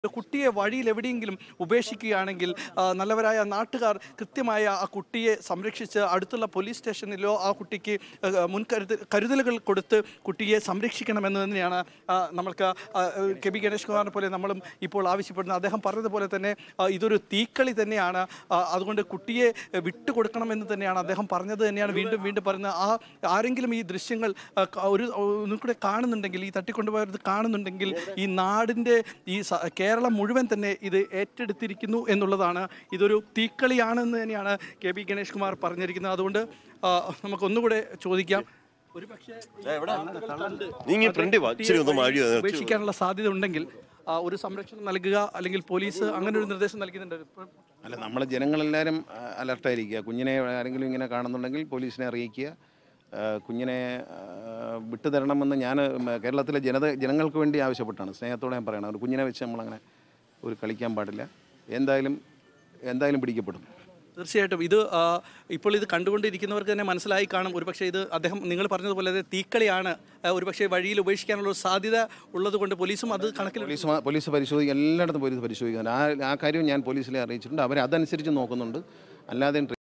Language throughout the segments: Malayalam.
കുട്ടിയെ വഴിയിൽ എവിടെയെങ്കിലും ഉപേക്ഷിക്കുകയാണെങ്കിൽ ആ, നല്ലവരായ നാട്ടുകാർ കൃത്യമായ ആ കുട്ടിയെ സംരക്ഷിച്ച് അടുത്തുള്ള പോലീസ് സ്റ്റേഷനിലോ ആ കുട്ടിക്ക് ആ, മുൻകരുതൽ കരുതലുകൾ കൊടുത്ത് കുട്ടിയെ സംരക്ഷിക്കണമെന്ന് തന്നെയാണ് ആ, നമ്മൾക്ക് ആ, കെ ബി ഗണേഷ് കുമാറിനെ പോലെ നമ്മളും ഇപ്പോൾ ആവശ്യപ്പെടുന്നത് അദ്ദേഹം പറഞ്ഞതുപോലെ തന്നെ ആ, ഇതൊരു തീക്കളി തന്നെയാണ് ആ, അതുകൊണ്ട് കുട്ടിയെ വിട്ടുകൊടുക്കണമെന്ന് തന്നെയാണ് അദ്ദേഹം പറഞ്ഞത് തന്നെയാണ് വീണ്ടും വീണ്ടും പറയുന്നത് ആ ആരെങ്കിലും ഈ ദൃശ്യങ്ങൾ ആ, ക- ഒരു ഒന്നും കൂടെ കാണുന്നുണ്ടെങ്കിൽ ഈ തട്ടിക്കൊണ്ടുപോയത് കാണുന്നുണ്ടെങ്കിൽ ഈ നാടിൻ്റെ ഈ സ- കേരളം മുഴുവൻ തന്നെ ഇത് ഏറ്റെടുത്തിരിക്കുന്നു എന്നുള്ളതാണ് ഇതൊരു തീക്കളിയാണെന്ന് തന്നെയാണ് കെ പി ഗണേഷ് കുമാർ പറഞ്ഞിരിക്കുന്നത് അതുകൊണ്ട് ആ, നമുക്കൊന്നുകൂടെ ചോദിക്കാം ഒരു പക്ഷേ നീങ്ങി ഫ്രണ്ട് വാ ഇച്ചിരി ഒന്ന് മാറി ഉപേക്ഷിക്കാനുള്ള സാധ്യത ഉണ്ടെങ്കിൽ ആ, ഒരു സംരക്ഷണം നൽകുക അല്ലെങ്കിൽ പോലീസ് അങ്ങനെ ഒരു നിർദ്ദേശം നൽകുന്നുണ്ട് ഇപ്പം അല്ല നമ്മൾ ജനങ്ങളെല്ലാവരും ആ, അലർട്ടായിരിക്കുക കുഞ്ഞിനെ ആരെങ്കിലും ഇങ്ങനെ കാണുന്നുണ്ടെങ്കിൽ പോലീസിനെ അറിയിക്കുക ആ, കുഞ്ഞിനെ ആ, വിട്ടുതരണമെന്ന് ഞാൻ ഉം, കേരളത്തിലെ ജനത ജനങ്ങൾക്ക് വേണ്ടി ആവശ്യപ്പെട്ടാണ് സ്നേഹത്തോടെ ഞാൻ പറയണം ഒരു കുഞ്ഞിനെ വെച്ച് നമ്മളങ്ങനെ ഒരു കളിക്കാൻ പാടില്ല എന്തായാലും എന്തായാലും പിടിക്കപ്പെടും തീർച്ചയായിട്ടും ഇത് ആ, ഇപ്പോൾ ഇത് കണ്ടുകൊണ്ടിരിക്കുന്നവർക്ക് തന്നെ മനസ്സിലായി കാണും ഒരുപക്ഷെ ഇത് അദ്ദേഹം നിങ്ങൾ പറഞ്ഞതുപോലെ തന്നെ തീക്കളിയാണ് ആ, ഒരുപക്ഷെ വഴിയിൽ ഉപേക്ഷിക്കാനുള്ള ഒരു സാധ്യത ഉള്ളതുകൊണ്ട് പോലീസും അത് കണക്കിൽ പോലീസ് മാ- പോലീസ് പരിശോധിക്കുക എല്ലായിടത്തും പോലീസ് പരിശോധിക്കുന്നുണ്ട് ആ ആ കാര്യം ഞാൻ പോലീസിലെ അറിയിച്ചിട്ടുണ്ട് അവർ അതനുസരിച്ച് നോക്കുന്നുണ്ട് അല്ലാതെ ട്രീ-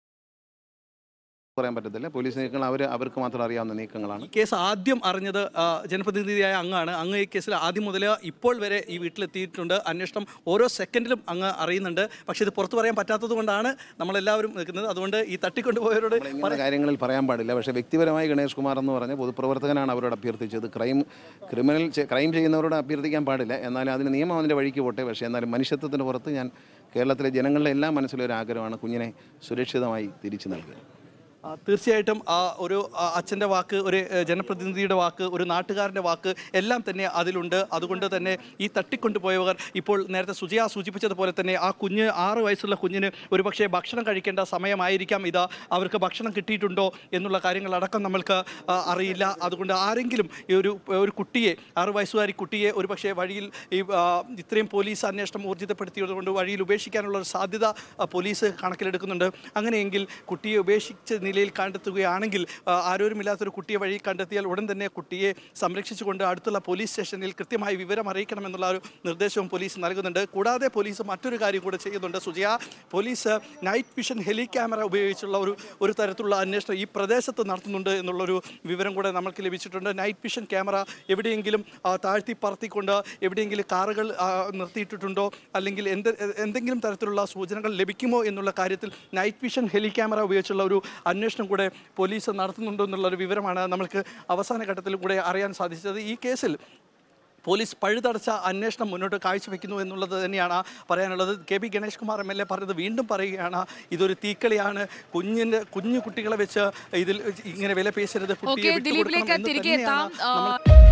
പറയാൻ പറ്റത്തില്ല പോലീസ് നീക്കങ്ങൾ അവർ അവർക്ക് മാത്രം അറിയാവുന്ന നീക്കങ്ങളാണ് ഈ കേസ് ആദ്യം അറിഞ്ഞത് ആ, ജനപ്രതിനിധിയായ അങ്ങാണ് അങ്ങ് ഈ കേസിൽ ആദ്യം മുതൽ ഇപ്പോൾ വരെ ഈ വീട്ടിലെത്തിയിട്ടുണ്ട് അന്വേഷണം ഓരോ സെക്കൻഡിലും അങ്ങ് അറിയുന്നുണ്ട് പക്ഷേ ഇത് പുറത്തു പറയാൻ പറ്റാത്തത് കൊണ്ടാണ് നമ്മളെല്ലാവരും നിൽക്കുന്നത് അതുകൊണ്ട് ഈ തട്ടിക്കൊണ്ടുപോയവരോട് ഇങ്ങനെയുള്ള കാര്യങ്ങളിൽ പറയാൻ പാടില്ല പക്ഷേ വ്യക്തിപരമായി ഗണേഷ് കുമാർ എന്ന് പറഞ്ഞ പൊതുപ്രവർത്തകനാണ് അവരോട് അഭ്യർത്ഥിച്ചത് ക്രൈം ക്രിമിനൽ ചെ- ക്രൈം ചെയ്യുന്നവരോട് അഭ്യർത്ഥിക്കാൻ പാടില്ല എന്നാലും അതിന് നിയമം അതിൻ്റെ വഴിക്ക് പോട്ടെ പക്ഷേ എന്നാലും മനുഷ്യത്വത്തിന് പുറത്ത് ഞാൻ കേരളത്തിലെ ജനങ്ങളുടെ എല്ലാ മനസ്സിലും ഒരു ആഗ്രഹമാണ് കുഞ്ഞിനെ സുരക്ഷിതമായി തിരിച്ചു നൽകുക ആ, തീർച്ചയായിട്ടും ആ ഒരു ആ, അച്ഛൻ്റെ വാക്ക് ഒരു ഏ, ജനപ്രതിനിധിയുടെ വാക്ക് ഒരു നാട്ടുകാരൻ്റെ വാക്ക് എല്ലാം തന്നെ അതിലുണ്ട് അതുകൊണ്ട് തന്നെ ഈ തട്ടിക്കൊണ്ടുപോയവർ ഇപ്പോൾ നേരത്തെ സുജയ സൂചിപ്പിച്ചതുപോലെ തന്നെ ആ കുഞ്ഞ് ആറ് വയസ്സുള്ള കുഞ്ഞിന് ഒരുപക്ഷെ ഭക്ഷണം കഴിക്കേണ്ട സമയമായിരിക്കാം ഇത് അവർക്ക് ഭക്ഷണം കിട്ടിയിട്ടുണ്ടോ എന്നുള്ള കാര്യങ്ങളടക്കം നമ്മൾക്ക് ആ, അറിയില്ല അതുകൊണ്ട് ആരെങ്കിലും ഈ ഒരു ഒരു കുട്ടിയെ ആറ് വയസ്സുകാരി കുട്ടിയെ ഒരുപക്ഷെ വഴിയിൽ ഈ ആ, ഇത്രയും പോലീസ് അന്വേഷണം ഊർജിതപ്പെടുത്തിയത് കൊണ്ട് വഴിയിൽ ഉപേക്ഷിക്കാനുള്ള ഒരു സാധ്യത ആ, പോലീസ് കണക്കിലെടുക്കുന്നുണ്ട് അങ്ങനെയെങ്കിൽ കുട്ടിയെ ഉപേക്ഷിച്ച നിലയിൽ കണ്ടെത്തുകയാണെങ്കിൽ ആ, ആരോരുമില്ലാത്തൊരു കുട്ടിയെ വഴി കണ്ടെത്തിയാൽ ഉടൻ തന്നെ കുട്ടിയെ സംരക്ഷിച്ചുകൊണ്ട് അടുത്തുള്ള പോലീസ് സ്റ്റേഷനിൽ കൃത്യമായി വിവരം അറിയിക്കണമെന്നുള്ള ഒരു നിർദ്ദേശവും പോലീസ് നൽകുന്നുണ്ട് കൂടാതെ പോലീസ് മറ്റൊരു കാര്യം കൂടെ ചെയ്യുന്നുണ്ട് Sujaya police night vision heli camera ഉപയോഗിച്ചുള്ള ഒരു ഒരു തരത്തിലുള്ള അന്വേഷണം ഈ പ്രദേശത്ത് നടത്തുന്നുണ്ട് എന്നുള്ളൊരു വിവരം കൂടെ നമ്മൾക്ക് ലഭിച്ചിട്ടുണ്ട് നൈറ്റ് വിഷൻ ക്യാമറ എവിടെയെങ്കിലും ആ, താഴ്ത്തി പറത്തിക്കൊണ്ട് എവിടെയെങ്കിലും കാറുകൾ ആ, നിർത്തിയിട്ടിട്ടുണ്ടോ അല്ലെങ്കിൽ എന്ത് എന്തെങ്കിലും തരത്തിലുള്ള സൂചനകൾ ലഭിക്കുമോ എന്നുള്ള കാര്യത്തിൽ നൈറ്റ് വിഷൻ ഹെലി ക്യാമറ ഉപയോഗിച്ചുള്ള ഒരു അന്വേഷണം കൂടെ പോലീസ് നടത്തുന്നുണ്ടോ എന്നുള്ളൊരു വിവരമാണ് നമ്മൾക്ക് അവസാന ഘട്ടത്തിൽ കൂടെ അറിയാൻ സാധിച്ചത് ഈ കേസിൽ പോലീസ് പഴുതടച്ച അന്വേഷണം മുന്നോട്ട് കാഴ്ചവെക്കുന്നു എന്നുള്ളത് തന്നെയാണ് പറയാനുള്ളത് K P Ganesh Kumar M L A പറഞ്ഞത് വീണ്ടും പറയുകയാണ് ഇതൊരു തീക്കളിയാണ് കുഞ്ഞിൻ്റെ കുഞ്ഞു കുട്ടികളെ വെച്ച് ഇതിൽ ഇങ്ങനെ വില പേശരുത് കുട്ടിയെ ഓക്കെ വിട്ടുകൊടുക്കണം ദിലീപിലേക്ക് എന്ന് തിരികെ തന്നെയാണ് എത്താം നമ്മൾ ആ,